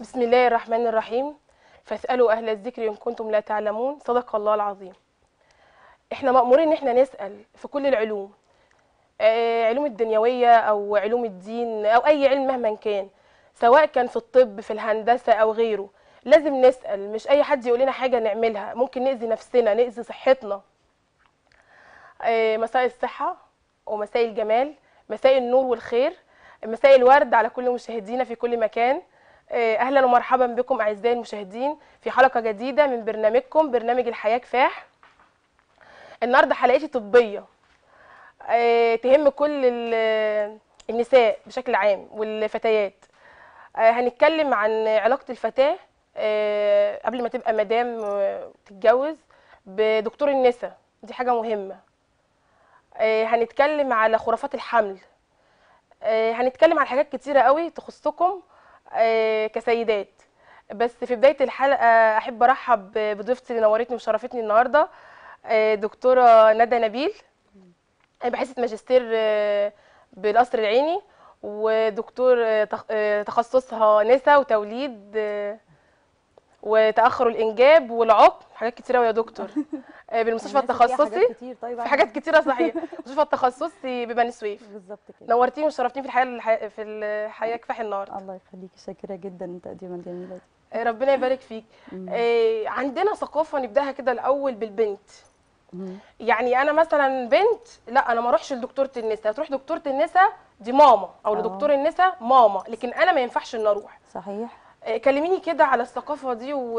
بسم الله الرحمن الرحيم فاسألوا أهل الذكر إن كنتم لا تعلمون صدق الله العظيم احنا مأمورين ان احنا نسأل في كل العلوم آه، علوم الدنيوية أو علوم الدين أو أي علم مهما كان سواء كان في الطب في الهندسة أو غيره لازم نسأل مش أي حد يقول لنا حاجة نعملها ممكن نأذي نفسنا نأذي صحتنا آه، مساء الصحة ومساء الجمال مساء النور والخير مساء الورد على كل مشاهدينا في كل مكان آه، اهلا ومرحبا بكم اعزائي المشاهدين في حلقه جديده من برنامجكم برنامج الحياه كفاح النهارده حلقتي طبيه آه، تهم كل ال- النساء بشكل عام والفتيات آه، هنتكلم عن علاقه الفتاه آه، قبل ما تبقى مدام آه، تتجوز بدكتور النساء دي حاجه مهمه آه، هنتكلم على خرافات الحمل آه، هنتكلم عن حاجات كتيرة قوي تخصكم آه، كسيدات بس في بداية الحلقة أحب أرحب بضيفتي اللي نورتني وشرفتني النهاردة آه، دكتورة ندى نبيل باحثة ماجستير آه، بالقصر العيني ودكتور آه، تخ- آه، تخصصها نسا وتوليد آه، وتأخر الإنجاب والعقم حاجات كتيرة أوي يا دكتور آه، بالمستشفى الناس فيها التخصصي حاجات كتير طيب في حاجات كتيرة صحيح المستشفى التخصصي ببني سويف بالظبط كده نورتيني وشرفتيني في الحياه الح- في الحياه كفاح النهارده الله يخليكي شاكره جدا التقديمه الجميله دي آه، ربنا يبارك فيك مم. آه، عندنا ثقافه نبداها كده الاول بالبنت مم. يعني انا مثلا بنت لا انا ما اروحش لدكتوره النساء تروح دكتوره النساء دي ماما او آه. لدكتور النساء ماما لكن انا ما ينفعش ان اروح صحيح آه، كلميني كده على الثقافه دي و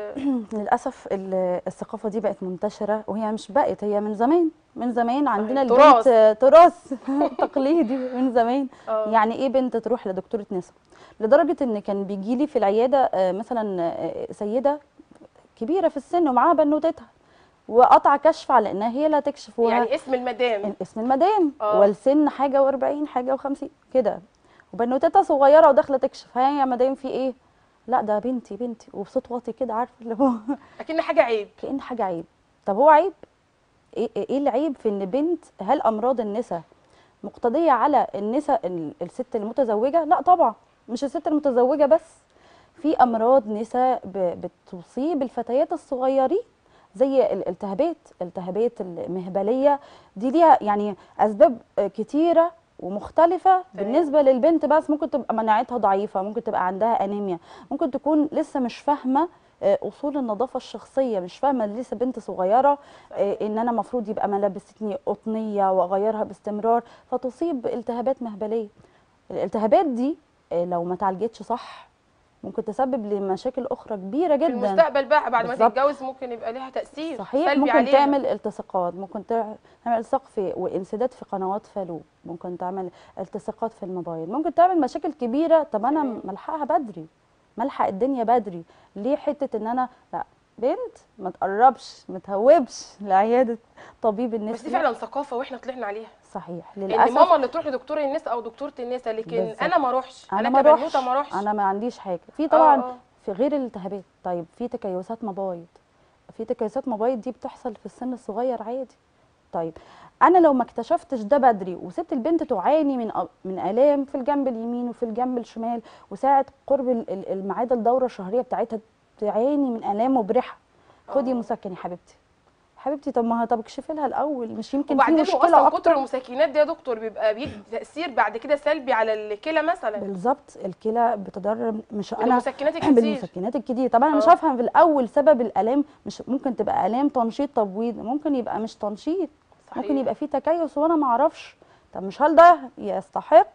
للاسف ال- الثقافه دي بقت منتشره وهي مش بقت هي من زمان من زمان عندنا تراث. البنت تراث تقليدي من زمان آه. يعني ايه بنت تروح لدكتوره نساء لدرجه ان كان بيجي لي في العياده آه، مثلا آه، سيده كبيره في السن ومعاها بنوتتها وقطع كشف على انها هي لا تكشف وها- يعني اسم المدام اسم المدام آه. والسن حاجه و40 حاجه و50 كده وبنوتتها صغيره وداخله تكشف ها يا مدام في ايه لا ده بنتي بنتي وبصوت واطي كده عارفه اللي هو اكن حاجه عيب كأن حاجه عيب طب هو عيب ايه ايه العيب في ان بنت هل امراض النساء مقتضيه على النساء ال- الست المتزوجه لا طبعا مش الست المتزوجه بس في امراض نساء ب- بتصيب الفتيات الصغيرين زي الالتهابات الالتهابات المهبليه دي ليها يعني اسباب كتيره ومختلفه بالنسبه للبنت بس ممكن تبقى مناعتها ضعيفه ممكن تبقى عندها انيميا ممكن تكون لسه مش فاهمه آه، اصول النظافه الشخصيه مش فاهمه إن لسه بنت صغيره آه، ان انا المفروض يبقى ملابستني قطنيه واغيرها باستمرار فتصيب التهابات مهبليه الالتهابات دي آه، لو ما تعالجتش صح ممكن تسبب لمشاكل اخرى كبيره في جدا المستقبل بقى بعد ما بالظبط. تتجوز ممكن يبقى ليها تاثير صحيح سلبي ممكن عليها. تعمل التصاقات ممكن تع- تعمل التصاق في وانسداد في قنوات فالوب ممكن تعمل التصاقات في المبايض ممكن تعمل مشاكل كبيره طب انا تمام. ملحقها بدري ملحق الدنيا بدري ليه حته ان انا لا بنت ما تقربش ما تهوبش لعياده طبيب النساء بس دي فعلا ثقافه واحنا طلعنا عليها صحيح ان للاسف ماما اللي تروح لدكتور النساء او دكتوره النساء لكن بالظبط. انا ما اروحش انا انا ما كبنوته اروحش ما اروحش انا ما عنديش حاجه في آه، طبعا آه. في غير الالتهابات طيب في تكيسات مبايض في تكيسات مبايض دي بتحصل في السن الصغير عادي طيب انا لو ما اكتشفتش ده بدري وسبت البنت تعاني من أ- من الام في الجنب اليمين وفي الجنب الشمال وساعه قرب ال- ال- الميعاد الدوره الشهريه بتاعتها تعاني من الام مبرحه خدي آه. مسكن يا حبيبتي حبيبتي طب ما طب اكشفي لها الاول مش يمكن في وبعدين هو مشكله اصلا اكتر كتر المسكنات دي يا دكتور بيبقى بيدي تاثير بعد كده سلبي على الكلى مثلا بالظبط الكلى بتضرر مش انا بالمسكنات الكتير بالمسكنات الكتير طبعا انا مش آه. هفهم في الاول سبب الالام مش ممكن تبقى الام تنشيط تبويض ممكن يبقى مش تنشيط صحيح. ممكن يبقى فيه تكيس وانا ما اعرفش طب مش هل ده يستحق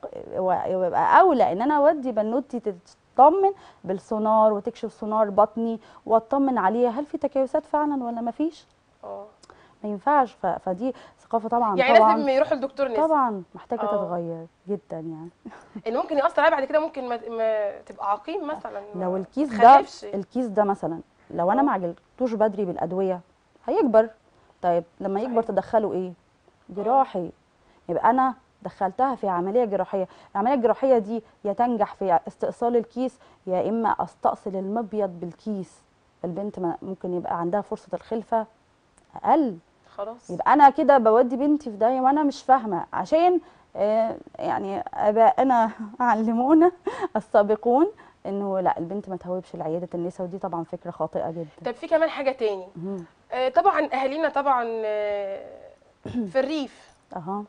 ويبقى اولى ان انا اودي بنوتي تطمن بالسونار وتكشف سونار بطني واطمن عليها هل في تكيسات فعلا ولا ما فيش اه ما ينفعش ف- فدي ثقافه طبعا يعني طبعا لازم يروحوا لدكتور نساء طبعا محتاجه آه. تتغير جدا يعني ان ممكن ياثر عليها بعد كده ممكن ما, ما تبقى عقيم مثلا ما لو الكيس ده تخلفش. الكيس ده مثلا لو انا آه. ما عالجتوش بدري بالادويه هيكبر طيب لما يكبر صحيح. تدخله ايه جراحي يبقى انا دخلتها في عمليه جراحيه العمليه الجراحيه دي يا تنجح في استئصال الكيس يا اما استأصل المبيض بالكيس البنت ما- ممكن يبقى عندها فرصه الخلفه اقل خلاص يبقى انا كده بودي بنتي في داهيه وانا مش فاهمه عشان آه، يعني ابائنا علمونا السابقون انه لا البنت ما تهوبش لعياده النساء ودي طبعا فكره خاطئه جدا طب في كمان حاجه تاني مهم. آه، طبعا اهالينا طبعا آه، في الريف اها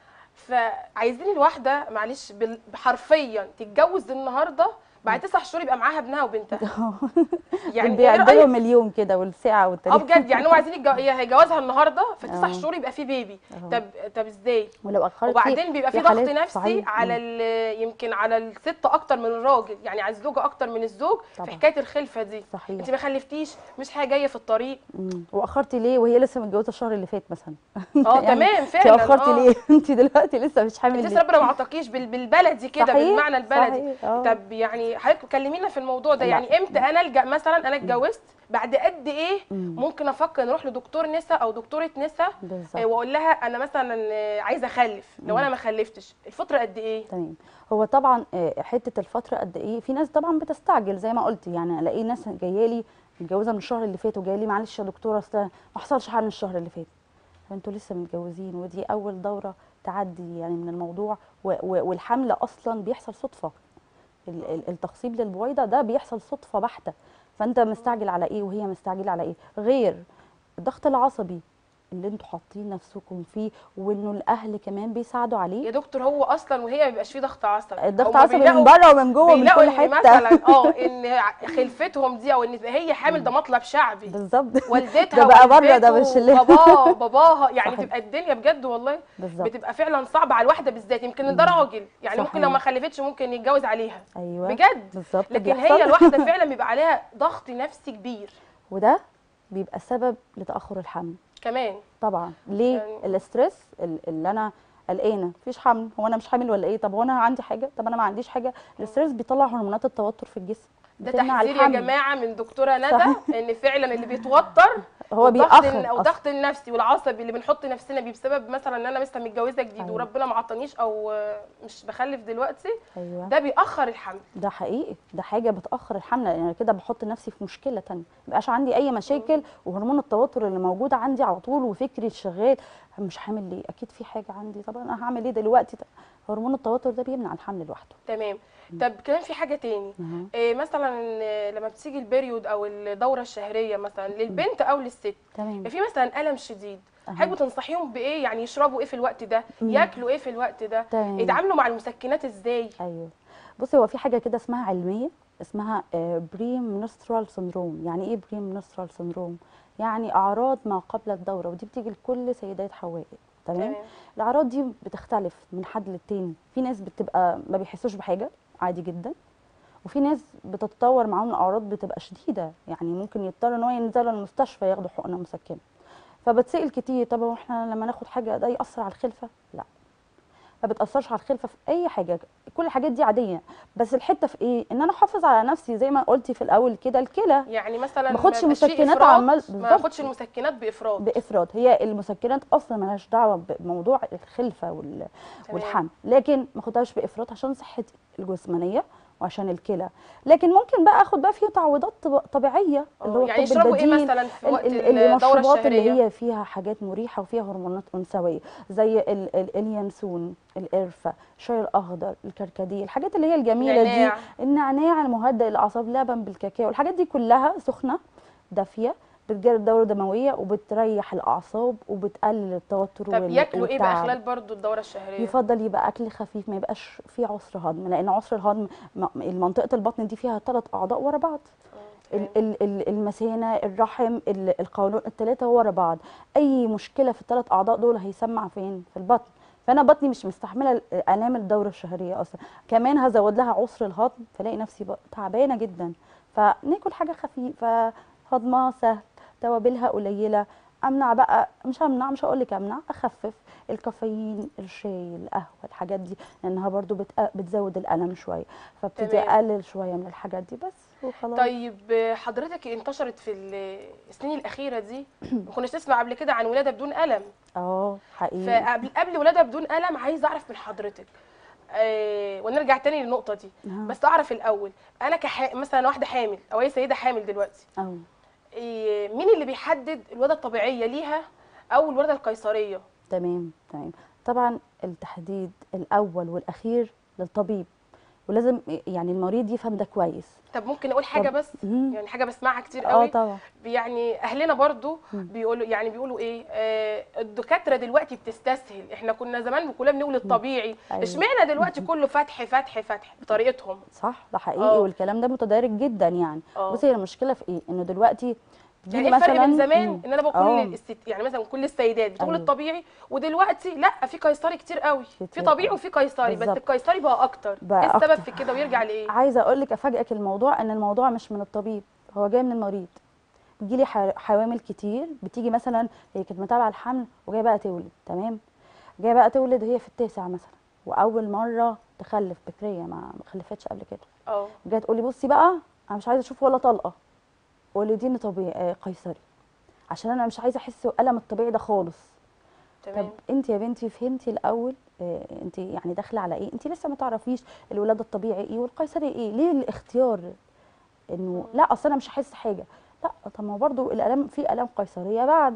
فعايزين الواحده معلش بال- حرفيا تتجوز النهارده بعد تسع شهور يبقى معاها ابنها وبنتها يعني ايه بيعدلوا رايك اليوم كده والساعه اه والتاريخ بجد يعني هو عايزين يتجو... هي هيجوزها النهارده في تسع اه. شهور يبقى في بيبي اه. طب طب ازاي ولو اخرت وبعدين بيبقى في ضغط حالات نفسي صحيح. على مم. ال- يمكن على الست اكتر من الراجل يعني على الزوجه اكتر من الزوج طبعا. في حكايه الخلفه دي صحيح انت ما خلفتيش مش حاجه جايه في الطريق مم. واخرتي ليه وهي لسه متجوزه الشهر اللي فات مثلا اه يعني تمام انت فعلا اخرتي اه. ليه انت دلوقتي لسه مش حامل انت ليه؟ لسه ربنا ما عطاكيش بال- بالبلدي كده صحيح، بالمعنى البلدي صحيح، اه. طب يعني حضرتك كلمينا في الموضوع ده لا. يعني امتى انا الجا مثلا انا اتجوزت بعد قد ايه مم. ممكن افكر نروح لدكتور نساء او دكتوره نساء بالظبط آه، واقول لها انا مثلا آه، عايزه اخلف لو انا ما خلفتش الفتره قد ايه تمام هو طبعا آه، حته الفتره قد ايه في ناس طبعا بتستعجل زي ما قلت يعني الاقي ناس جايه لي متجوزه من الشهر اللي فات وجايه لي معلش يا دكتوره اصل ما حصلش حاجه من الشهر اللي فات فانتوا لسه متجوزين ودي اول دوره تعدي يعني من الموضوع و- و- والحمل اصلا بيحصل صدفه ال- ال- التخصيب للبويضه ده بيحصل صدفه بحته فانت مستعجل على ايه وهي مستعجله على ايه غير الضغط العصبي اللي انتوا حاطين نفسكم فيه وانه الاهل كمان بيساعدوا عليه يا دكتور هو اصلا وهي ما بيبقاش فيه ضغط عصبي الضغط هما عصبي من بيلاقوا- بره ومن جوه من بيلاقوا كل ان حته مثلا اه ان خلفتهم دي او ان تبقى هي حامل ده مطلب شعبي بالظبط والدتها ده بقى بره ده والدته مش اللي باباه باباها يعني صحيح. تبقى الدنيا بجد والله بالظبط بتبقى فعلا صعبه على الواحده بالذات يمكن ده راجل يعني ممكن صحيح. لو ما خلفتش ممكن يتجوز عليها ايوه بجد بالظبط لكن بيحصل. هي الواحده فعلا بيبقى عليها ضغط نفسي كبير وده بيبقى سبب لتاخر الحمل كمان طبعا ليه يعني- الاسترس ال- اللي انا قلقانه مفيش حمل هو انا مش حامل ولا ايه طب هو انا عندي حاجه طب انا ما عنديش حاجه الاسترس بيطلع هرمونات التوتر في الجسم ده بتمنع تحذير يا الحمل. جماعه من دكتوره ندى صحيح. ان فعلا اللي بيتوتر هو والضغط بيأخر الن- او أصلاً. الضغط النفسي والعصبي اللي بنحط نفسنا بيه بسبب مثلا ان انا لسه متجوزه جديد أيوة. وربنا ما عطانيش او آه، مش بخلف دلوقتي ايوه ده بيأخر الحمل ده حقيقي ده حاجه بتاخر الحمل لان انا كده بحط نفسي في مشكله تانية مبقاش عندي اي مشاكل وهرمون التوتر اللي موجود عندي على طول وفكري شغال مش حامل ليه اكيد في حاجه عندي طب انا هعمل ايه دلوقتي هرمون التوتر ده بيمنع الحمل لوحده تمام طب كمان في حاجه تاني مهم. إيه مثلا آه، لما بتيجي البريود او الدوره الشهريه مثلا للبنت او للست تمام يبقى في مثلا الم شديد أها. حابه تنصحيهم بايه يعني يشربوا ايه في الوقت ده مم. ياكلوا ايه في الوقت ده تمام. يتعاملوا مع المسكنات ازاي ايوه بصي هو في حاجه كده اسمها علميه اسمها بريم منسترال سندروم يعني ايه بريم منسترال سندروم يعني اعراض ما قبل الدوره ودي بتيجي لكل سيدات حوائل تمام تمام الاعراض دي بتختلف من حد للتاني في ناس بتبقى ما بيحسوش بحاجه عادي جدا وفي ناس بتتطور معاهم الاعراض بتبقى شديده يعني ممكن يضطر ان هو ينزل المستشفى ياخدوا حقنه مسكنه فبتسال كتير طب هو احنا لما ناخد حاجه ده ياثر على الخلفه لا ما بتاثرش على الخلفه في اي حاجه كل الحاجات دي عاديه بس الحته في ايه ان انا احافظ على نفسي زي ما قلتي في الاول كده الكلى يعني مثلا ما اخدش يبقاش فيه مسكنات إفراط، عمال- ما بالظبط. اخدش المسكنات بافراط بافراط هي المسكنات اصلا ملهاش دعوه بموضوع الخلفه وال... تمام. والحمل لكن ما اخدهاش بافراط عشان صحتي الجسمانيه وعشان الكلى لكن ممكن بقى اخد بقى فيه تعويضات طب- طبيعيه اللي هو يعني الطب يشربوا ايه البديل مثلا في ال- وقت ال- الدوره المشروبات اللي الشهريه هي فيها حاجات مريحه وفيها هرمونات انثويه زي ال- ال- اليانسون القرفه الشاي الاخضر الكركديه الحاجات اللي هي الجميله نعناع. دي النعناع المهدئ الاعصاب لبن بالكاكاو الحاجات دي كلها سخنه دافيه بتجري الدوره الدمويه وبتريح الاعصاب وبتقلل التوتر طب وال- ياكلوا ايه بقى والتعب. خلال برضو الدوره الشهريه يفضل يبقى اكل خفيف ما يبقاش فيه عسر هضم لان عسر الهضم م- منطقه البطن دي فيها ثلاث اعضاء ورا بعض آه، ال- ال- ال- المثانه الرحم ال- القولون الثلاثه ورا بعض اي مشكله في الثلاث اعضاء دول هيسمع فين في البطن فانا بطني مش مستحمله ال- الام الدوره الشهريه اصلا كمان هزود لها عسر الهضم فلاقي نفسي بقى تعبانه جدا فناكل حاجه خفيفه هضمها سهل توابلها قليله امنع بقى مش همنع مش هقول لك امنع اخفف الكافيين الشاي القهوه الحاجات دي لانها برضو بتق- بتزود الالم شويه فابتدي تمام. اقلل شويه من الحاجات دي بس وخلاص طيب آه، حضرتك انتشرت في ال- السنين الاخيره دي ما كناش نسمع قبل كده عن ولاده بدون الم اه حقيقي فقبل قبل ولاده بدون الم عايزه اعرف من حضرتك آه ونرجع تاني للنقطه دي آه. بس اعرف الاول انا كح... مثلا واحده حامل او هي سيده حامل دلوقتي اه إيه، مين اللي بيحدد الولاده الطبيعيه ليها او الولاده القيصريه تمام تمام طبعا التحديد الاول والاخير للطبيب ولازم يعني المريض يفهم ده كويس طب ممكن اقول حاجه طب- بس مم. يعني حاجه بسمعها كتير اه قوي طبعا يعني اهلنا برضو مم. بيقولوا يعني بيقولوا ايه آه الدكاتره دلوقتي بتستسهل احنا كنا زمان كلنا بنقول الطبيعي أيوة. اشمعنى دلوقتي كله فتح فتح فتح بطريقتهم صح ده حقيقي اه. والكلام ده متدارك جدا يعني اه. بصي هي المشكله في ايه انه دلوقتي يعني بيجي ايه الفرق بين مثلا زمان مم. ان انا بقول اه. للست يعني مثلا كل السيدات بتقول أيوة. الطبيعي ودلوقتي لا في قيصري كتير قوي في كتير طبيعي قوي. وفي قيصري بس بالظبط. القيصري بقى اكتر بقى ايه السبب أكتر. في كده ويرجع لايه عايزه اقول لك افاجئك الموضوع ان الموضوع مش من الطبيب هو جاي من المريض بتجيلي ح- حوامل كتير بتيجي مثلا هي كانت متابعه الحمل وجايه بقى تولد تمام جايه بقى تولد هي في التاسع مثلا واول مره تخلف بكريه ما ما خلفتش قبل كده اه جايه تقول لي بصي بقى انا مش عايزه اشوف ولا طلقه ولديني طبيعي آه، قيصري عشان انا مش عايزه احس الالم الطبيعي ده خالص طب تمام انت يا بنتي فهمتي الاول آه، انت يعني داخله على ايه انت لسه ما تعرفيش الولاده الطبيعي ايه والقيصري ايه ليه الاختيار انه لا اصل انا مش هحس حاجه لا طب ما برضو الالام في الام قيصريه بعد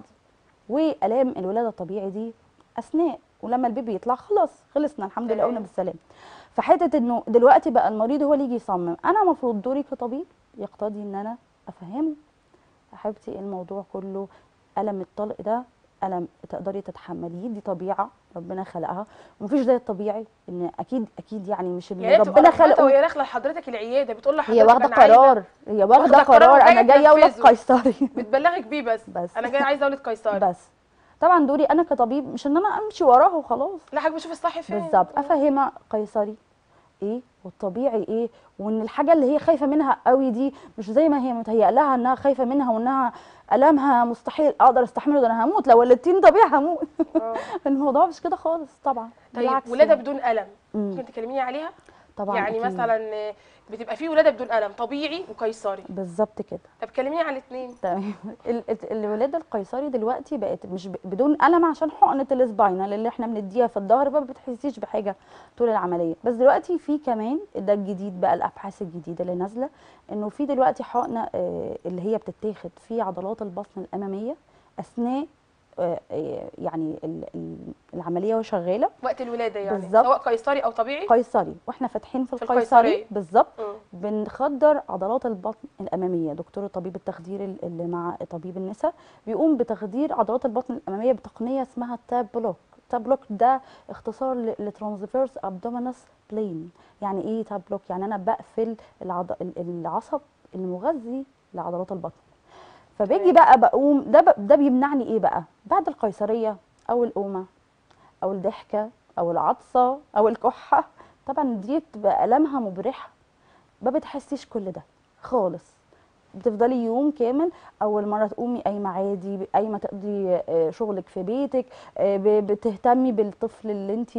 والام الولاده الطبيعي دي اثناء ولما البيبي يطلع خلاص خلصنا الحمد لله تمام. قمنا بالسلام فحته انه دلوقتي بقى المريض هو اللي يجي يصمم انا المفروض دوري كطبيب يقتضي ان انا افهمه يا حبيبتي الموضوع كله الم الطلق ده الم تقدري تتحمليه دي طبيعه ربنا خلقها ومفيش زي الطبيعي ان اكيد اكيد يعني مش اللي يعني ربنا ربنا خلقه وهي داخله لحضرتك العياده بتقول لحضرتك هي واخده أنا عايزة- قرار هي واخده واخدة قرار قرار انا وجاية جايه اولد تنفذه. قيصري بتبلغك بيه بس بس. انا جايه عايزه اولد قيصري بس طبعا دوري انا كطبيب مش ان انا امشي وراها وخلاص لا حضرتك بشوف الصح فين بالظبط افهمها قيصري ايه والطبيعي ايه وان الحاجه اللي هي خايفه منها قوي دي مش زي ما هي متهيأ لها انها خايفه منها وانها الامها مستحيل اقدر استحمله ده انا هموت لو ولدتيني طبيعي هموت آه. الموضوع مش كده خالص طبعا طيب بالعكس ولاده يعني. بدون الم مم. ممكن تكلميني عليها طبعا يعني أكيد. مثلا بتبقى في ولاده بدون الم طبيعي وقيصري بالظبط كده طب كلميني على الاثنين تمام ال- ال- الولاده القيصري دلوقتي بقت مش ب- بدون الم عشان حقنه الاسباينال اللي احنا بنديها في الظهر ما بتحسيش بحاجه طول العمليه بس دلوقتي في كمان ده الجديد بقى الابحاث الجديده اللي نازله انه في دلوقتي حقنه آه، اللي هي بتتاخد في عضلات البطن الاماميه اثناء آه، آه، يعني ال- ال- العمليه وهي شغاله وقت الولاده يعني بالظبط. سواء قيصري او طبيعي قيصري واحنا فاتحين في في القيصري القيصرية. بالظبط مم. بنخدر عضلات البطن الاماميه دكتور طبيب التخدير ال- اللي مع طبيب النساء بيقوم بتخدير عضلات البطن الاماميه بتقنيه اسمها تاب بلوك تاب بلوك ده اختصار لترانسفيرس ابدومينس بلين يعني ايه تاب بلوك يعني انا بقفل العض... ال- العصب المغذي لعضلات البطن فباجي تمام. بقى بقوم ده ب... ده بيمنعني ايه بقى بعد القيصريه او القومه او الضحكه او العطسه او الكحه طبعا دي بتبقى المها مبرحه ما بتحسيش كل ده خالص بتفضلي يوم كامل اول مره تقومي قايمه عادي قايمه تقضي آه، شغلك في بيتك آه، ب- بتهتمي بالطفل اللي انت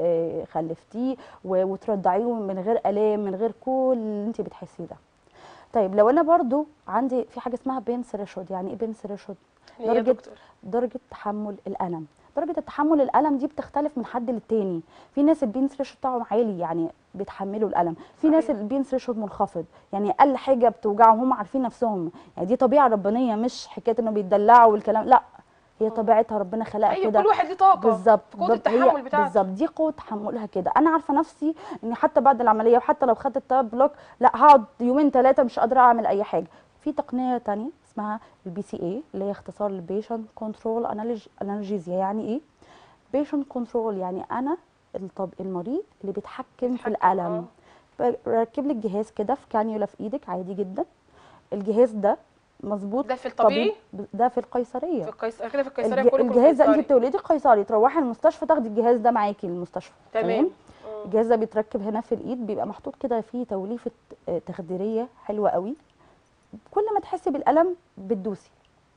خلفتيه و- وترضعيه من غير الام من غير كل اللي انت بتحسيه ده طيب لو انا برضو عندي في حاجه اسمها بين ثريشولد يعني ايه بين ثريشولد يعني إيه يا درجة دكتور درجة تحمل الألم درجة التحمل الألم دي بتختلف من حد للتاني في ناس البين ثريشولد بتاعهم عالي يعني بيتحملوا الألم في ناس صحيح. البين ثريشولد منخفض يعني أقل حاجة بتوجعهم هم عارفين نفسهم يعني دي طبيعة ربانية مش حكاية إنه بيتدلعوا والكلام لا هي طبيعتها ربنا خلقها ايوه كده كل واحد ليه طاقه بالظبط قوه بب- هي- التحمل بتاعته بالظبط دي قوه تحملها كده انا عارفه نفسي اني حتى بعد العمليه وحتى لو خدت التاب بلوك لا هقعد يومين ثلاثه مش قادره اعمل اي حاجه في تقنيه تانية اسمها البي سي اي اللي هي اختصار البيشنت كنترول انالجيزيا يعني ايه بيشنت كنترول يعني انا الطب المريض اللي بيتحكم في بيتحكم، الالم بركب لك جهاز كده في كانيولا في ايدك عادي جدا الجهاز ده مظبوط ده في الطبيعي طبيب- ده في القيصريه في القيصريه كده في القيصريه الج- كله كله الجهاز ده انت قيصري. بتولدي قيصري تروحي المستشفى تاخدي الجهاز ده معاكي المستشفى تمام مم. الجهاز ده بيتركب هنا في الايد بيبقى محطوط كده فيه توليفه آه، تخديريه حلوه قوي كل ما تحسي بالالم بتدوسي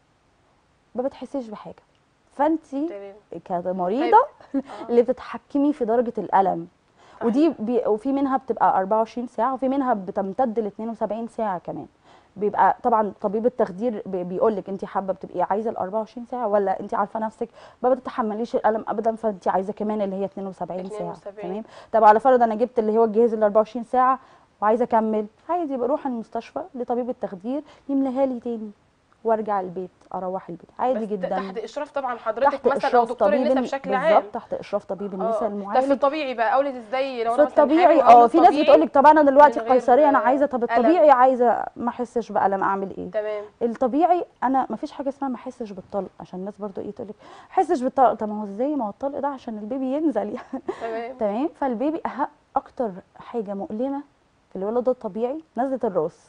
ما بتحسيش بحاجه فانت تمام كمريضه اللي بتتحكمي في درجه الالم ودي بي وفي منها بتبقى 24 ساعه وفي منها بتمتد ل 72 ساعه كمان بيبقى طبعا طبيب التخدير بيقول لك انت حابه بتبقي عايزه ال 24 ساعه ولا انت عارفه نفسك ما بتتحمليش الالم ابدا فانت عايزه كمان اللي هي 72 ساعه 72. تمام طب على فرض انا جبت اللي هو الجهاز ال 24 ساعه وعايزه اكمل عادي بروح المستشفى لطبيب التخدير يملاها لي تاني وارجع البيت اروح البيت عادي بس جدا تحت اشراف طبعا حضرتك تحت مثلا او اشراف دكتور طبيب النساء الن- بشكل عام بالظبط تحت اشراف طبيب النساء اه ده في المعالج الطبيعي بقى اولد ازاي لو في انا مثلا الطبيعي حامل اه في ناس طبيعي؟ بتقول لك طب انا دلوقتي من غير، قيصريه انا آه، عايزه طب ألم. الطبيعي عايزه ما احسش بالم اعمل ايه تمام الطبيعي انا ما فيش حاجه اسمها ما احسش بالطلق عشان الناس برضو ايه تقول لك احسش بالطلق طب ما هو ازاي ما هو الطلق ده عشان البيبي ينزل يعني تمام تمام فالبيبي أه اكتر حاجه مؤلمه في الولد الطبيعي نزله الراس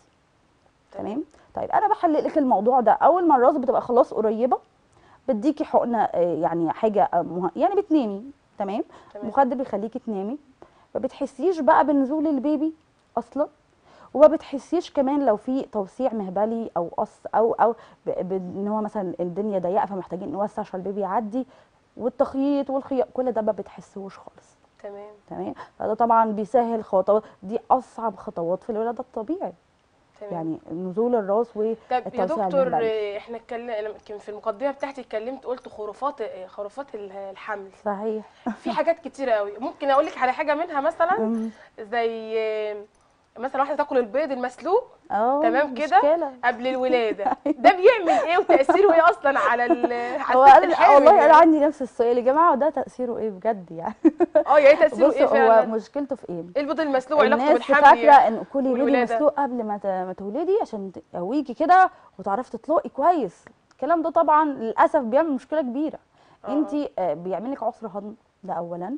تمام طيب انا بحلل لك الموضوع ده اول ما الراس بتبقى خلاص قريبه بديكي حقنه آه، يعني حاجه آه، مه... يعني بتنامي تمام تمام مخدر بيخليكي تنامي ما بتحسيش بقى بنزول البيبي اصلا وما بتحسيش كمان لو في توسيع مهبلي او قص او او ب- ب- ان هو مثلا الدنيا ضيقه فمحتاجين نوسع عشان البيبي يعدي والتخييط والخياط كل ده ما بتحسوش خالص تمام تمام فده طبعا بيسهل خطوات دي اصعب خطوات في الولاده الطبيعي تمام يعني نزول الراس طب يا والتوسيع دكتور المهبلي آه، احنا اتكلم كان في المقدمه بتاعتي اتكلمت قلت خرافات آه، خرافات ال- الحمل صحيح في حاجات كتيره قوي ممكن اقول لك على حاجه منها مثلا أم، زي آه، مثلا واحده تاكل البيض المسلوق اه تمام كده؟ مشكلة. قبل الولاده ده بيعمل ايه وتاثيره ايه اصلا على ال على هو الست أنا الحامل والله يعني؟ انا عندي نفس السؤال يا جماعه ده تاثيره ايه بجد يعني اه يعني تاثيره بص ايه هو فعلا مشكلته في ايه ايه البيض المسلوق علاقته الناس بالحمل فاكره يعني؟ ان كلي بيض والولادة. مسلوق قبل ما ت- ما تولدي عشان تقويكي كده وتعرفي تطلقي كويس الكلام ده طبعا للاسف بيعمل مشكله كبيره آه. انت بيعمل لك عسر هضم ده اولا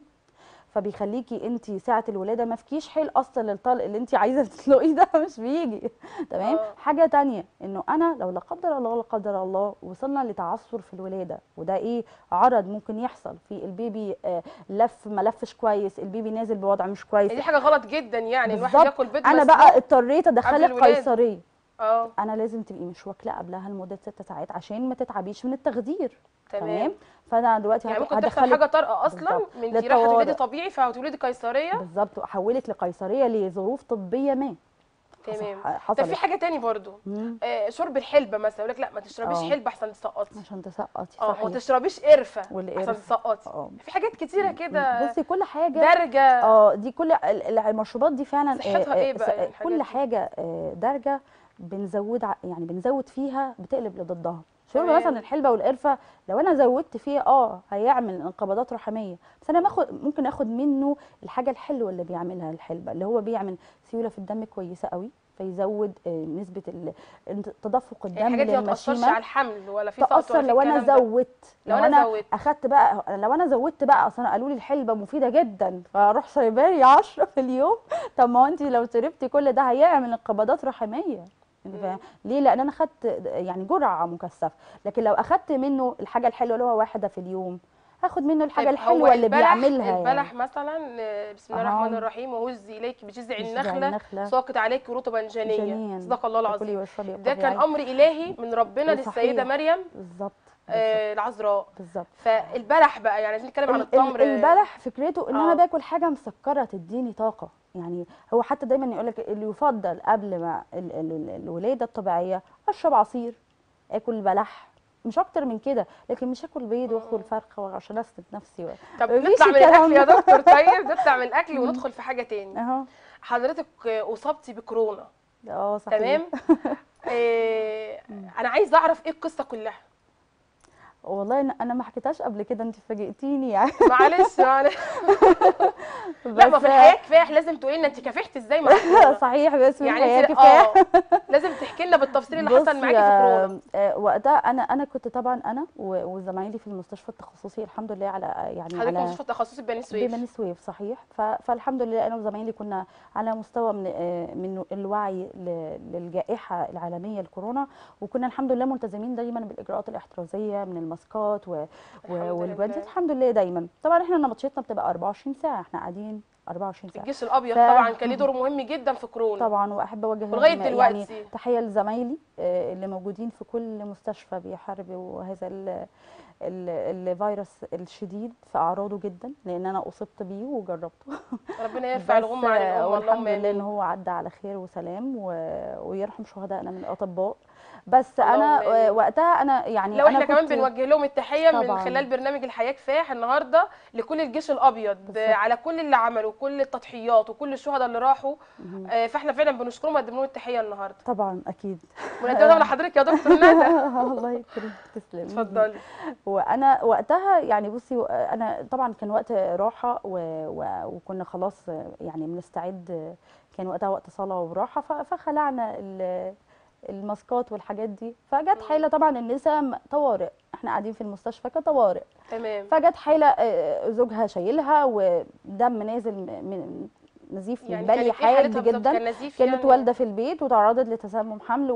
فبيخليكي انت ساعه الولاده ما فيكيش حيل اصلا للطلق اللي انت عايزه تطلقيه ده مش بيجي تمام آه. حاجه تانية انه انا لو لا قدر الله لا قدر الله وصلنا لتعثر في الولاده وده ايه عرض ممكن يحصل في البيبي آه، لف ما لفش كويس البيبي نازل بوضع مش كويس دي حاجه غلط جدا يعني الواحد بالظبط. ياكل بيض انا مسلوق بقى اضطريت ادخلك الولادة. قيصريه اه انا لازم تبقي مش واكله قبلها لمده ست ساعات عشان ما تتعبيش من التخدير تمام فانا دلوقتي يعني هت- ممكن تحصل هدخلك حاجه طارئه اصلا بالظبط. من انت رايحه للطوارئ. تولدي طبيعي فهتولدي قيصريه بالظبط واحولك لقيصريه لظروف طبيه ما حصل- تمام حصلت طب في حاجه تاني برضو مم. آه شرب الحلبه مثلا يقول لك لا ما تشربيش آه. حلبه احسن تسقطي عشان تسقطي اه ما صحيح تشربيش قرفه والقرفة. احسن تسقطي اه في حاجات كتيره كده بصي كل حاجه درجه اه دي كل ال- ال- المشروبات دي فعلا صحتها إيه بقى س- الحاجات كل دي؟ حاجه آه، درجه بنزود ع- يعني بنزود فيها بتقلب لضدها شرب تمام. مثلا الحلبه والقرفه لو انا زودت فيه اه هيعمل انقباضات رحميه بس انا باخد ممكن اخد منه الحاجه الحلوه اللي بيعملها الحلبه اللي هو بيعمل سيوله في الدم كويسه قوي فيزود آه، نسبه ال- انت- تدفق الدم يعني الحاجات دي ما تاثرش للمشيمه على الحمل ولا في سقط تاثر ولا في لو انا الكلام ده. زودت لو أنا زودت. اخدت بقى لو انا زودت بقى اصل قالوا لي الحلبه مفيده جدا فاروح سايبالي 10 في اليوم طب ما هو انت لو شربتي كل ده هيعمل انقباضات رحميه انت مم. فاهم؟ ليه لان انا خدت يعني جرعه مكثفه لكن لو اخدت منه الحاجه الحلوه اللي هو واحده في اليوم هاخد منه الحاجه طيب الحلوه هو اللي البلح بيعملها البلح يعني مثلا آه، بسم الله أها. الرحمن الرحيم وهز اليك بجذع بجذع النخله النخلة. ساقط عليك رطبا جنيا جنيا. صدق الله فكلي العظيم واشربي ده كان طبيعي. امر الهي من ربنا صحيح. للسيده مريم بالظبط آه، العذراء بالظبط فالبلح بقى يعني عايزين نتكلم عن ال- ال- التمر البلح فكرته ان آه. انا باكل حاجه مسكره تديني طاقه يعني هو حتى دايما يقول لك اللي يفضل قبل ما ال- ال- ال- الولاده الطبيعيه اشرب عصير اكل بلح مش اكتر من كده لكن مش اكل بيض واكل فرخه عشان اسند نفسي و... طب مفيش نطلع من الكلام الاكل يا ده. دكتور طيب نطلع من الاكل وندخل في حاجه تاني اهو حضرتك آه، اصبتي بكورونا اه صحيح تمام آه، انا عايزه اعرف ايه القصه كلها والله أنا- انا ما حكيتهاش قبل كده انت فاجئتيني يعني معلش معلش لا ما بس- في الحياه كفاح لازم تقولي لنا انت كافحتي ازاي مع كورونا صحيح بس يعني الحياه انت كفايه اه لازم تحكي لنا بالتفصيل اللي حصل بصي معاكي في كورونا آه، آه، وقتها انا انا كنت طبعا انا و- وزمايلي في المستشفى التخصصي الحمد لله على يعني حضرتك على مستشفى تخصصي بني سويف بني سويف صحيح ف- فالحمد لله انا وزمايلي كنا على مستوى من آه، من الوعي ل- للجائحه العالميه الكورونا وكنا الحمد لله ملتزمين دايما بالاجراءات الاحترازيه من الماسكات و- و- الحمد والجوانتي لله. الحمد لله دايما طبعا احنا نبطشتنا بتبقى 24 ساعه احنا قاعدين 24 ساعه الجيش الابيض ف- طبعا كان ليه دور مهم جدا في كورونا طبعا واحب اوجه ولغاية لهم يعني دلوقتي. تحيه لزمايلي آه، اللي موجودين في كل مستشفى بيحاربوا هذا ال- ال- الفيروس الشديد في اعراضه جدا لان انا اصبت بيه وجربته ربنا يرفع بس الغمه عن آه، الامه والحمد اللهم لله ان امين هو عدى على خير وسلام و... ويرحم شهدائنا من الاطباء بس انا اللهم آمين. آه، وقتها انا يعني لو انا احنا كمان كنت بنوجه لهم التحيه من طبعاً. خلال برنامج الحياه كفاح النهارده لكل الجيش الابيض بالظبط. على كل اللي عملوا كل التضحيات وكل الشهداء اللي راحوا آه، فاحنا فعلا بنشكرهم وقدم لهم التحيه النهارده طبعا اكيد ونقدمها طبعا لحضرتك يا دكتور ندى الله يكرمك تسلمي اتفضلي وانا وقتها يعني بصي انا طبعا كان وقت راحه و... و... وكنا خلاص يعني بنستعد كان وقتها وقت صلاه وراحه ف... فخلعنا ال... الماسكات والحاجات دي فجت حاله طبعا النساء طوارئ احنا قاعدين في المستشفى كطوارئ تمام فجت حاله آه، زوجها شايلها ودم نازل م- من نزيف من يعني بالي كانت ايه حاد حالتها بالظبط جدا كان نزيف كانت يعني والده في البيت وتعرضت لتسمم حمل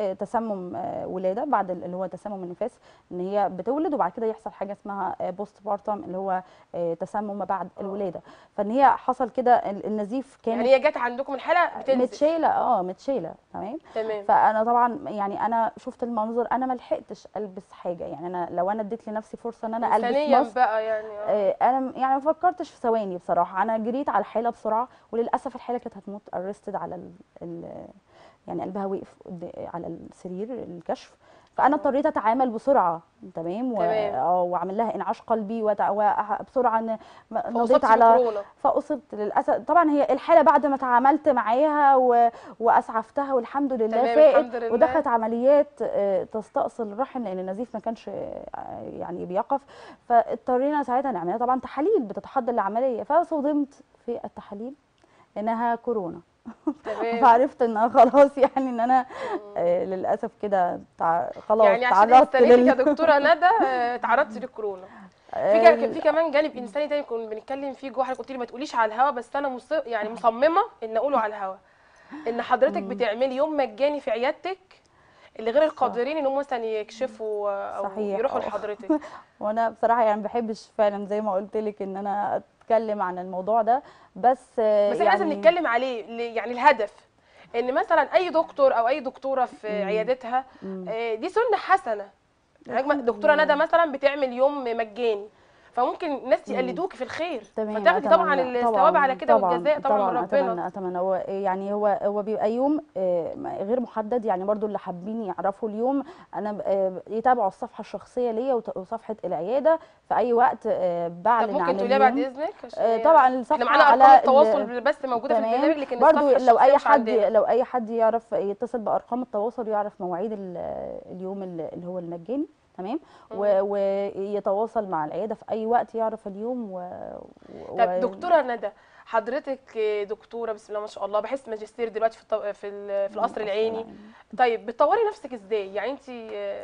وتسمم آه، ولاده بعد ال- اللي هو تسمم النفاس ان هي بتولد وبعد كده يحصل حاجه اسمها بوست بارتم اللي هو آه، تسمم ما بعد الولاده فان هي حصل كده ال- النزيف كان يعني هي جت عندكم الحاله بتنزف متشاله اه متشاله تمام تمام فانا طبعا يعني انا شفت المنظر انا ما لحقتش البس حاجه يعني انا لو انا اديت لنفسي فرصه ان انا البس ثانيا ماسك بقى يعني آه. آه، انا م- يعني ما فكرتش في ثواني بصراحه انا جريت على الحاله بسرعه وللاسف الحاله كانت هتموت ارستد على ال ال يعني قلبها وقف قد- على السرير الكشف فانا اضطريت اتعامل بسرعه تمام و- تمام. آه، واعمل لها انعاش قلبي وتع- وأح- بسرعه ن- م- نضيت فوصلتي على بكورونا فاصبت للاسف طبعا هي الحاله بعد ما تعاملت معاها و... واسعفتها والحمد لله تمام، فاقت الحمد لله. ودخلت عمليات آه، تستأصل الرحم لان النزيف ما كانش آه، يعني بيقف فاضطرينا ساعتها نعملها طبعا تحاليل بتتحضر للعمليه فصدمت في التحاليل انها كورونا تمام فعرفت انها خلاص يعني ان انا آه، للاسف كده تع... خلاص يعني عشان تعرضت استنيتك لل- يا دكتوره ندى آه، تعرضتي للكورونا في آه، كا- في كمان جانب انساني تاني كنا بنتكلم فيه جوه حضرتك قلت لي ما تقوليش على الهوا بس انا مص... يعني مصممه ان اقوله على الهوا ان حضرتك بتعملي يوم مجاني في عيادتك اللي غير القادرين ان هم مثلا يكشفوا آه، او صحيح، يروحوا آه. لحضرتك وانا بصراحه يعني ما بحبش فعلا زي ما قلت لك ان انا اتكلم عن الموضوع ده بس آه، بس احنا لازم يعني نتكلم عليه ل- يعني الهدف ان مثلا اي دكتور او اي دكتوره في عيادتها آه، دي سنه حسنه يعني الحمد دكتوره لله. ندى مثلا بتعمل يوم مجاني فممكن الناس يقلدوكي في الخير تمام فتاخدي طبعا أتمنى. الثواب على كده طبعا والجزاء طبعا, من ربنا اتمنى اتمنى هو يعني هو هو بيبقى يوم آه، غير محدد يعني برضو اللي حابين يعرفوا اليوم انا ب- آه، يتابعوا الصفحه الشخصيه ليا وت- وصفحه العياده في اي وقت آه، طب بعلن ممكن عن تقوليها بعد اليوم اذنك عشان آه، هي- طبعا احنا الصفحه معانا ارقام على ال- التواصل بس موجوده في تمام. البرنامج لكن برضو الصفحه لو اي الشخصية مش حد عندنا. لو اي حد يعرف يتصل بارقام التواصل يعرف مواعيد ال- اليوم اللي اللي هو المجاني تمام و- ويتواصل مع العياده في اي وقت يعرف اليوم و... و... طب دكتوره ندى حضرتك دكتوره بسم الله ما شاء الله بحس ماجستير دلوقتي في الط- في ال- في القصر العيني طيب بتطوري نفسك ازاي يعني انت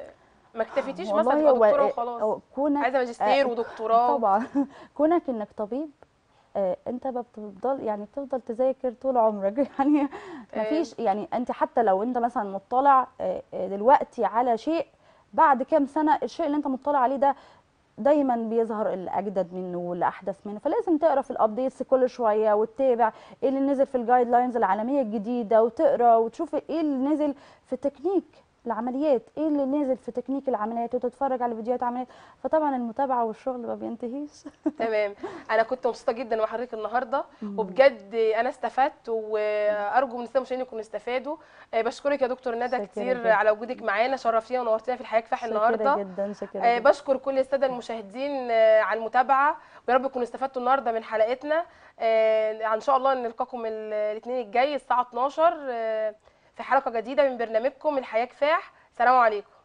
ما اكتفيتيش مثلا والله تبقى هو دكتوره آه، وخلاص هو كونك عايزه ماجستير آه، ودكتوراه طبعا كونك انك طبيب آه، انت ما بتفضل يعني بتفضل تذاكر طول عمرك يعني ما فيش يعني انت حتى لو انت مثلا مطلع آه، آه، دلوقتي على شيء بعد كام سنه الشيء اللي انت مطلع عليه ده دايما بيظهر الاجدد منه والاحدث منه فلازم تقرا في الابديتس كل شويه وتتابع ايه اللي نزل في الجايد لاينز العالميه الجديده وتقرا وتشوف ايه اللي نزل في تكنيك العمليات ايه اللي نزل في تكنيك العمليات وتتفرج على فيديوهات عمليات فطبعا المتابعه والشغل ما بينتهيش تمام انا كنت مبسوطه جدا مع حضرتك النهارده وبجد انا استفدت وارجو من الساده المشاهدين يكونوا استفادوا آه، بشكرك يا دكتور ندى شاكرة كتير جدا. على وجودك معانا شرفتينا ونورتينا في الحياه كفاح النهارده شاكره جدا شاكره آه، جدا بشكر كل الساده المشاهدين آه، على المتابعه ويا رب تكونوا استفدتوا النهارده من حلقتنا آه، ان شاء الله نلقاكم ال- الاثنين الجاي الساعه 12 آه، في حلقه جديده من برنامجكم الحياه كفاح سلام عليكم